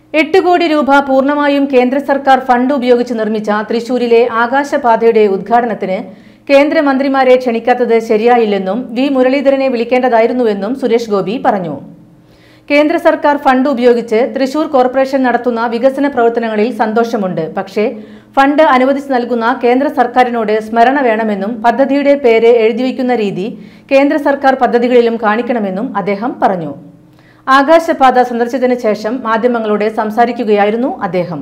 എട്ട് കോടി രൂപ പൂർണ്ണമായും കേന്ദ്ര സർക്കാർ ഫണ്ട് ഉപയോഗിച്ച് നിർമ്മിച്ച തൃശൂരിലെ ആകാശപാതയുടെ ഉദ്ഘാടനത്തിന് കേന്ദ്രമന്ത്രിമാരെ ക്ഷണിക്കാത്തത് ശരിയായില്ലെന്നും വി മുരളീധരനെ വിളിക്കേണ്ടതായിരുന്നുവെന്നും സുരേഷ് ഗോപി പറഞ്ഞു കേന്ദ്ര സർക്കാർ ഫണ്ട് ഉപയോഗിച്ച് തൃശൂർ കോർപ്പറേഷൻ നടത്തുന്ന വികസന പ്രവർത്തനങ്ങളിൽ സന്തോഷമുണ്ട് പക്ഷേ ഫണ്ട് അനുവദിച്ചു നൽകുന്ന കേന്ദ്ര സർക്കാരിനോട് സ്മരണ വേണമെന്നും പദ്ധതിയുടെ പേര് എഴുതിവയ്ക്കുന്ന രീതി കേന്ദ്ര സർക്കാർ പദ്ധതികളിലും കാണിക്കണമെന്നും അദ്ദേഹം പറഞ്ഞു ആകാശപാത സന്ദർശിച്ചതിന് ശേഷം മാധ്യമങ്ങളോട് സംസാരിക്കുകയായിരുന്നു അദ്ദേഹം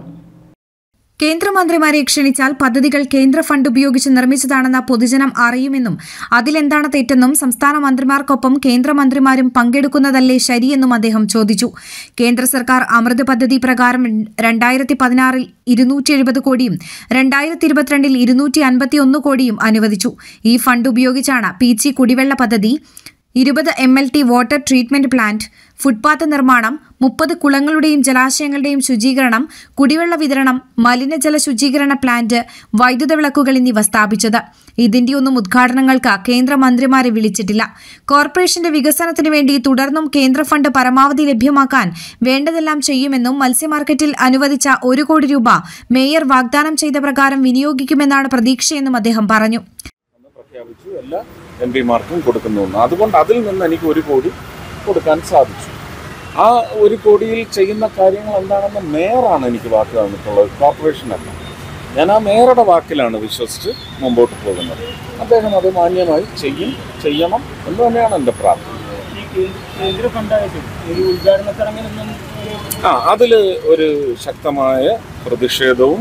കേന്ദ്രമന്ത്രിമാരെ ക്ഷണിച്ചാൽ പദ്ധതികൾ കേന്ദ്ര ഫണ്ട് ഉപയോഗിച്ച് നിർമ്മിച്ചതാണെന്ന പൊതുജനം അറിയുമെന്നും അതിലെന്താണ് തെറ്റെന്നും സംസ്ഥാന മന്ത്രിമാർക്കൊപ്പം കേന്ദ്രമന്ത്രിമാരും പങ്കെടുക്കുന്നതല്ലേ ശരിയെന്നും അദ്ദേഹം ചോദിച്ചു കേന്ദ്ര സർക്കാർ അമൃത് പദ്ധതി പ്രകാരം രണ്ടായിരത്തി പതിനാറിൽ ഇരുന്നൂറ്റി എഴുപത് കോടിയും രണ്ടായിരത്തി ഇരുപത്തിരണ്ടിൽ ഇരുന്നൂറ്റി അൻപത്തിയൊന്ന് കോടിയും അനുവദിച്ചു ഈ ഫണ്ട് ഉപയോഗിച്ചാണ് പീച്ചി കുടിവെള്ള പദ്ധതി ഇരുപത് M L T water treatment plant footpath നിർമ്മാണം മുപ്പത് കുളങ്ങളുടെയും ജലാശയങ്ങളുടെയും ശുചീകരണം കുടിവെള്ള വിതരണം മലിനജല ശുചീകരണ പ്ലാന്റ് വൈദ്യുത വിളക്കുകൾ എന്നിവ സ്ഥാപിച്ചത് ഇതിന്റെയൊന്നും ഉദ്ഘാടനങ്ങൾക്ക് കേന്ദ്രമന്ത്രിമാരെ വിളിച്ചിട്ടില്ല കോർപ്പറേഷന്റെ വികസനത്തിനു വേണ്ടി തുടർന്നും കേന്ദ്ര ഫണ്ട് പരമാവധി ലഭ്യമാക്കാൻ വേണ്ടതെല്ലാം ചെയ്യുമെന്നും മത്സ്യമാർക്കറ്റിൽ അനുവദിച്ച ഒരു കോടി രൂപ മേയർ വാഗ്ദാനം ചെയ്ത പ്രകാരം വിനിയോഗിക്കുമെന്നാണ് പ്രതീക്ഷയെന്നും അദ്ദേഹം പറഞ്ഞു എന്ന് പ്രഖ്യാപിച്ചു എല്ലാ എം പിമാർക്കും കൊടുക്കുന്നുണ്ട് അതുകൊണ്ട് അതിൽ നിന്ന് എനിക്ക് ഒരു കോടി കൊടുക്കാൻ സാധിച്ചു ആ ഒരു കോടിയിൽ ചെയ്യുന്ന കാര്യങ്ങൾ എന്താണെന്ന് മേയറാണ് എനിക്ക് വാക്ക് തന്നിട്ടുള്ളത് കോർപ്പറേഷനല്ല ഞാൻ ആ മേയറുടെ വാക്കിലാണ് വിശ്വസിച്ച് മുമ്പോട്ട് പോകുന്നത് അദ്ദേഹം അത് മാന്യമായി ചെയ്യും ചെയ്യണം എന്ന് തന്നെയാണ് എൻ്റെ പ്രാർത്ഥന ഈ കേ- കേന്ദ്ര ഫണ്ടായിട്ട് ഒരു ഉദ്ഘാടന ചടങ്ങിനൊന്നും ഒരു ആ അതിൽ ഒരു ശക്തമായ പ്രതിഷേധവും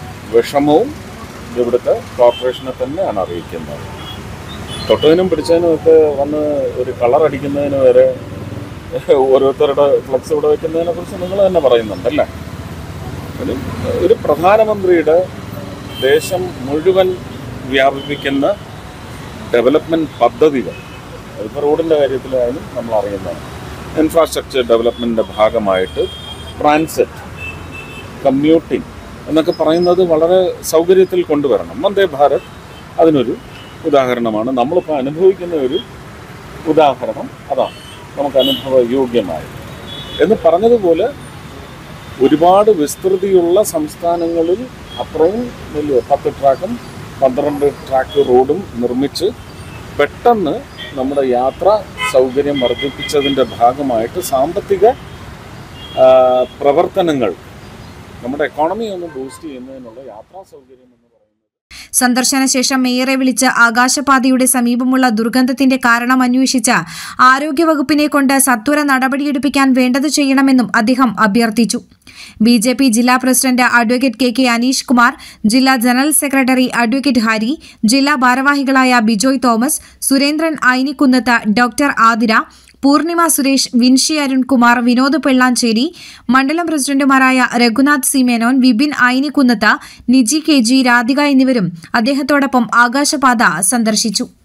വിഷമവും ഇവിടുത്തെ കോർപ്പറേഷനെ തന്നെയാണ് അറിയിക്കുന്നത് തൊട്ടതിനും പിടിച്ചതിനും ഒക്കെ വന്ന് ഒരു കളർ അടിക്കുന്നതിന് വരെ ഓരോരുത്തരുടെ ഫ്ലക്സ് ഇവിടെ വെക്കുന്നതിനെ കുറിച്ച് നിങ്ങൾ തന്നെ പറയുന്നുണ്ടല്ലേ ഒരു ഒരു പ്രധാനമന്ത്രിയുടെ ദേശം മുഴുവൻ വ്യാപിപ്പിക്കുന്ന ഡെവലപ്മെൻറ്റ് പദ്ധതികൾ അതിപ്പോൾ റോഡിൻ്റെ കാര്യത്തിലായാലും നമ്മൾ അറിയുന്നതാണ് ഇൻഫ്രാസ്ട്രക്ചർ ഡെവലപ്മെൻറ്റിൻ്റെ ഭാഗമായിട്ട് ട്രാൻസിറ്റ് കമ്മ്യൂട്ടിംഗ് എന്നൊക്കെ പറയുന്നത് വളരെ സൗകര്യത്തിൽ കൊണ്ടുവരണം വന്ദേ ഭാരത് അതിനൊരു ഉദാഹരണമാണ് നമ്മളിപ്പോൾ അനുഭവിക്കുന്ന ഒരു ഉദാഹരണം അതാണ് നമുക്ക് അനുഭവയോഗ്യമായത് എന്ന് പറഞ്ഞതുപോലെ ഒരുപാട് വിസ്തൃതിയുള്ള സംസ്ഥാനങ്ങളിൽ അത്രയും വലിയ പത്ത് ട്രാക്കും പന്ത്രണ്ട് ട്രാക്ക് റോഡും നിർമ്മിച്ച് പെട്ടെന്ന് നമ്മുടെ യാത്രാ സൗകര്യം വർദ്ധിപ്പിച്ചതിൻ്റെ ഭാഗമായിട്ട് സാമ്പത്തിക ആ, പ്രവർത്തനങ്ങൾ നമ്മുടെ എക്കോണമി ഒന്ന് ബൂസ്റ്റ് ചെയ്യുന്നതിനുള്ള യാത്രാ സൗകര്യം എന്ന് പറയുന്നത് സന്ദർശന ശേഷം മേയറെ വിളിച്ച് ആകാശപാതയുടെ സമീപമുള്ള ദുർഗന്ധത്തിന്റെ കാരണം അന്വേഷിച്ച് ആരോഗ്യവകുപ്പിനെ കൊണ്ട് സത്വര നടപടിയെടുപ്പിക്കാൻ വേണ്ടത് ചെയ്യണമെന്നും അദ്ദേഹം അഭ്യർത്ഥിച്ചു ബി ജെ പി ജില്ലാ president advocate K K Aneesh Kumar ജില്ലാ ജനറൽ സെക്രട്ടറി അഡ്വക്കേറ്റ് ഹരി ജില്ലാ ഭാരവാഹികളായ ബിജോയ് തോമസ് സുരേന്ദ്രൻ ഐനിക്കുന്നത്ത് ഡോക്ടർ ആതിര പൂർണിമ സുരേഷ് വിൻഷി അരുൺകുമാർ വിനോദ് പെള്ളാഞ്ചേരി മണ്ഡലം പ്രസിഡന്റുമാരായ Raghunath C Menon Vipin Ainikkunnath Niji K G Radhika എന്നിവരും അദ്ദേഹത്തോടൊപ്പം ആകാശപാത സന്ദർശിച്ചു